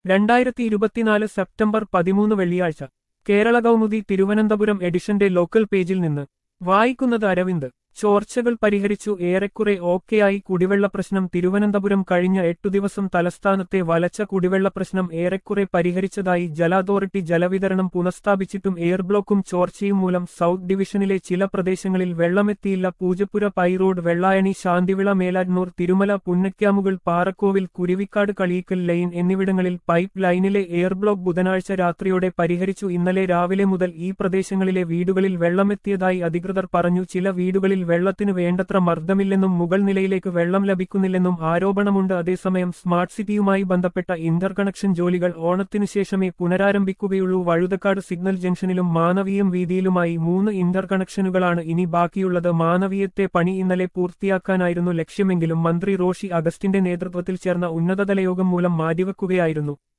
രണ്ടായിരത്തി ഇരുപത്തിനാല് സെപ്റ്റംബർ പതിമൂന്ന് വെള്ളിയാഴ്ച കേരള കൗമുദി തിരുവനന്തപുരം എഡിഷന്റെ ലോക്കൽ പേജിൽ നിന്ന് വായിക്കുന്നത് അരവിന്ദ് ചോർച്ചകൾ പരിഹരിച്ചു ഏറെക്കുറെ ഓക്കെയായി കുടിവെള്ള പ്രശ്നം തിരുവനന്തപുരം കഴിഞ്ഞ എട്ടു ദിവസം തലസ്ഥാനത്തെ വലച്ച കുടിവെള്ള പ്രശ്നം ഏറെക്കുറെ പരിഹരിച്ചതായി ജല അതോറിറ്റി ജലവിതരണം പുനഃസ്ഥാപിച്ചിട്ടും എയർ ബ്ലോക്കും ചോർച്ചയും മൂലം സൗത്ത് ഡിവിഷനിലെ ചില പ്രദേശങ്ങളിൽ വെള്ളമെത്തിയില്ല പൂജപ്പുര പൈ റോഡ് വെള്ളായണി ശാന്തിവിള മേലാറ്റ്നൂർ തിരുമല പുന്നക്യാമുകൾ പാറക്കോവിൽ കുരുവിക്കാട് കളീക്കൽ ലൈൻ എന്നിവിടങ്ങളിൽ പൈപ്പ് ലൈനിലെ എയർ ബ്ലോക്ക് ബുധനാഴ്ച രാത്രിയോടെ പരിഹരിച്ചു ഇന്നലെ രാവിലെ മുതൽ ഈ പ്രദേശങ്ങളിലെ വീടുകളിൽ വെള്ളമെത്തിയതായി അധികൃതർ പറഞ്ഞു ചില വീടുകളിൽ വെള്ളത്തിന് വേണ്ടത്ര മർദ്ദമില്ലെന്നും മുകൾ നിലയിലേക്ക് വെള്ളം ലഭിക്കുന്നില്ലെന്നും ആരോപണമുണ്ട് അതേസമയം സ്മാർട്ട് സിറ്റിയുമായി ബന്ധപ്പെട്ട ഇന്റർ കണക്ഷൻ ജോലികൾ ഓണത്തിനു ശേഷമേ പുനരാരംഭിക്കുകയുള്ളൂ വഴുതക്കാട് സിഗ്നൽ ജംഗ്ഷനിലും മാനവീയം വീതിയിലുമായി മൂന്ന് ഇന്റർ കണക്ഷനുകളാണ് ഇനി ബാക്കിയുള്ളത് മാനവീയത്തെ പണി ഇന്നലെ പൂർത്തിയാക്കാനായിരുന്നു ലക്ഷ്യമെങ്കിലും മന്ത്രി റോഷി അഗസ്റ്റിന്റെ നേതൃത്വത്തിൽ ചേർന്ന ഉന്നതതല യോഗം മൂലം മാറ്റിവെക്കുകയായിരുന്നു